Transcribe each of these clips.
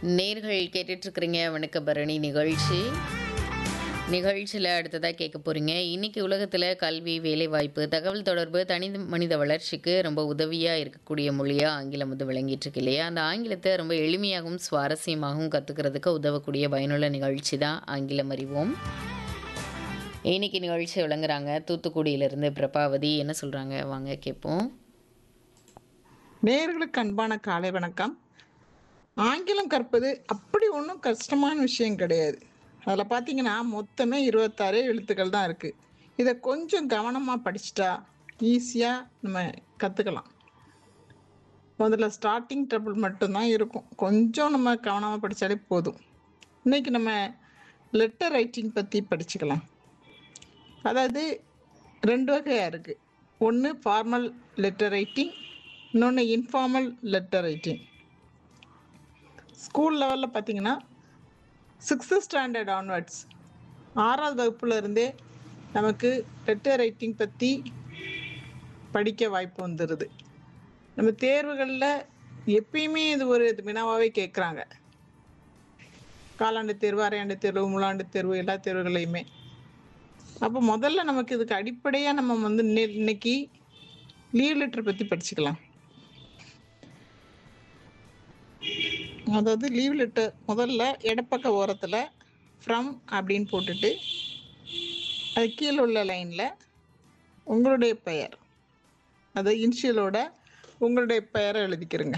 நேர்கள் கேட்டுட்டு இருக்கிறீங்க வணக்க பரணி நிகழ்ச்சி நிகழ்ச்சியில் அடுத்ததாக கேட்க போகிறீங்க இன்னைக்கு உலகத்தில் கல்வி வேலைவாய்ப்பு தகவல் தொடர்பு தனி மனித வளர்ச்சிக்கு ரொம்ப உதவியாக இருக்கக்கூடிய மொழியாக ஆங்கிலம் வந்து விளங்கிட்டு இருக்கு இல்லையா அந்த ஆங்கிலத்தை ரொம்ப எளிமையாகவும் சுவாரஸ்யமாகவும் கற்றுக்கிறதுக்கு உதவக்கூடிய பயனுள்ள நிகழ்ச்சி தான் ஆங்கிலம் அறிவோம் இன்னைக்கு நிகழ்ச்சி விளங்குறாங்க தூத்துக்குடியிலிருந்து பிரபாவதி என்ன சொல்கிறாங்க வாங்க கேட்போம் நேயர்களுக்கு அன்பான காலை வணக்கம் ஆங்கிலம் கற்பது அப்படி ஒன்றும் கஷ்டமான விஷயம் கிடையாது அதில் பார்த்தீங்கன்னா மொத்தமே இருபத்தாறு எழுத்துக்கள் தான் இருக்குது இதை கொஞ்சம் கவனமாக படிச்சிட்டா ஈஸியாக நம்ம கற்றுக்கலாம் முதல்ல ஸ்டார்டிங் ட்ரபிள் மட்டும்தான் இருக்கும் கொஞ்சம் நம்ம கவனமாக படித்தாலே போதும் இன்னைக்கு நம்ம லெட்டர் ரைட்டிங் பற்றி படிச்சுக்கலாம் அதாவது ரெண்டு வகையாக இருக்குது ஒன்று ஃபார்மல் லெட்டர் ரைட்டிங் இன்னொன்று இன்ஃபார்மல் லெட்டர் ரைட்டிங் ஸ்கூல் லெவலில் பார்த்தீங்கன்னா சிக்ஸ்த்து ஸ்டாண்டர்ட் ஆன்வர்ட்ஸ் ஆறாவது வகுப்புல இருந்தே நமக்கு லெட்டர் ரைட்டிங் பற்றி படிக்க வாய்ப்பு வந்துடுது நம்ம தேர்வுகளில் எப்பயுமே இது ஒரு இது வினாவாகவே கேட்குறாங்க காலாண்டு தேர்வு அரையாண்டு தேர்வு முழாண்டு தேர்வு எல்லா தேர்வுகளையுமே அப்போ முதல்ல நமக்கு இதுக்கு அடிப்படையாக நம்ம வந்து இன்னை- இன்னைக்கு லீவ் லெட்டர் பற்றி படிச்சுக்கலாம் அதாவது லீவ் லெட்டர் முதல்ல இடப்பக்க ஓரத்தில் ஃப்ரம் அப்படின்னு போட்டுட்டு அது கீழே உள்ள லைனில் உங்களுடைய பெயர் அது இனிஷியலோட உங்களுடைய பெயரை எழுதிக்கிறங்க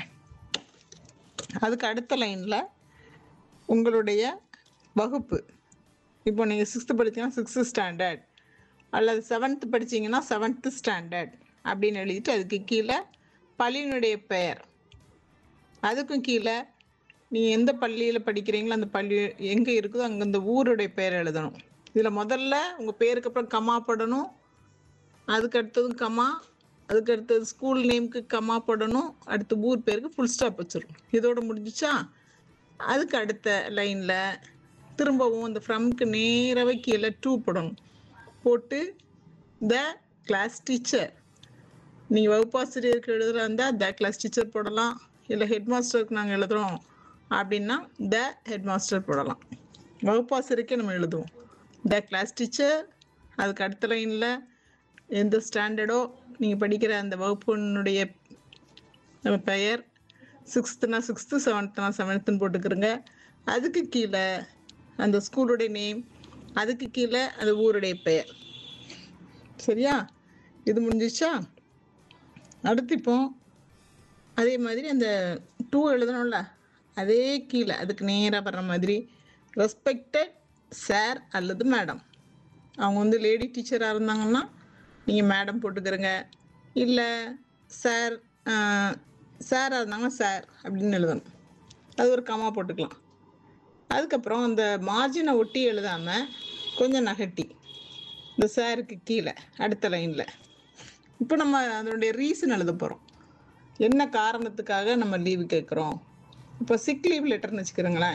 அதுக்கு அடுத்த லைனில் உங்களுடைய வகுப்பு இப்போ நீங்கள் சிக்ஸ்த்து படிச்சீங்கன்னா சிக்ஸ்த்து ஸ்டாண்டர்ட் அல்லது செவன்த்து படிச்சீங்கன்னா செவன்த்து ஸ்டாண்டர்ட் அப்படின்னு எழுதிட்டு அதுக்கு கீழே பள்ளியினுடைய பெயர் அதுக்கும் கீழே நீங்கள் எந்த பள்ளியில் படிக்கிறீங்களோ அந்த பள்ளி எங்கே இருக்குதோ அங்கே அந்த ஊருடைய பெயர் எழுதணும் இதில் முதல்ல உங்கள் பேருக்கு அப்புறம் கமா போடணும் அதுக்கு அடுத்ததும் கமா அதுக்கு அடுத்தது ஸ்கூல் நேமுக்கு கமா போடணும் அடுத்து ஊர் பேருக்கு ஃபுல் ஸ்டாப் வச்சிடணும் இதோட முடிஞ்சிச்சா அதுக்கு அடுத்த லைனில் திரும்பவும் இந்த ஃப்ரம்க்கு நேராகவே கீழே டூ போடணும் போட்டு த கிளாஸ் டீச்சர் நீங்கள் வகுப்பாசிரியருக்கு எழுதுறா இருந்தால் த கிளாஸ் டீச்சர் போடலாம் இல்லை ஹெட் மாஸ்டருக்கு நாங்கள் எழுதுகிறோம் அப்படின்னா த ஹெட் மாஸ்டர் போடலாம் வகுப்பாசிரியருக்கே நம்ம எழுதுவோம் த கிளாஸ் டீச்சர் அதுக்கு அடுத்த லைனில் எந்த ஸ்டாண்டர்டோ நீங்கள் படிக்கிற அந்த வகுப்பினுடைய நம்ம பெயர் சிக்ஸ்த்துனா சிக்ஸ்த்து செவன்த்துனா செவன்த்துன்னு போட்டுக்கிறோங்க அதுக்கு கீழே அந்த ஸ்கூலுடைய நேம் அதுக்கு கீழே அந்த ஊருடைய பெயர் சரியா இது முடிஞ்சிச்சா அடுத்து இப்போ அதே மாதிரி அந்த டூ எழுதணும்ல அதே கீழே அதுக்கு நேராக வர்ற மாதிரி ரெஸ்பெக்டட் சார் அல்லது மேடம் அவங்க வந்து லேடி டீச்சராக இருந்தாங்கன்னா நீங்கள் மேடம் போட்டுக்கிறங்க இல்லை சார் சாராக இருந்தாங்கன்னா சார் அப்படின்னு எழுதணும் அது ஒரு கமா போட்டுக்கலாம் அதுக்கப்புறம் அந்த மார்ஜினை ஒட்டி எழுதாமல் கொஞ்சம் நகட்டி இந்த சாருக்கு கீழே அடுத்த லைனில் இப்போ நம்ம அதனுடைய ரீசன் எழுத போகிறோம் என்ன காரணத்துக்காக நம்ம லீவு கேட்குறோம் இப்போ சிக் லீவ் லெட்டர்னு வச்சுக்கிறோங்களேன்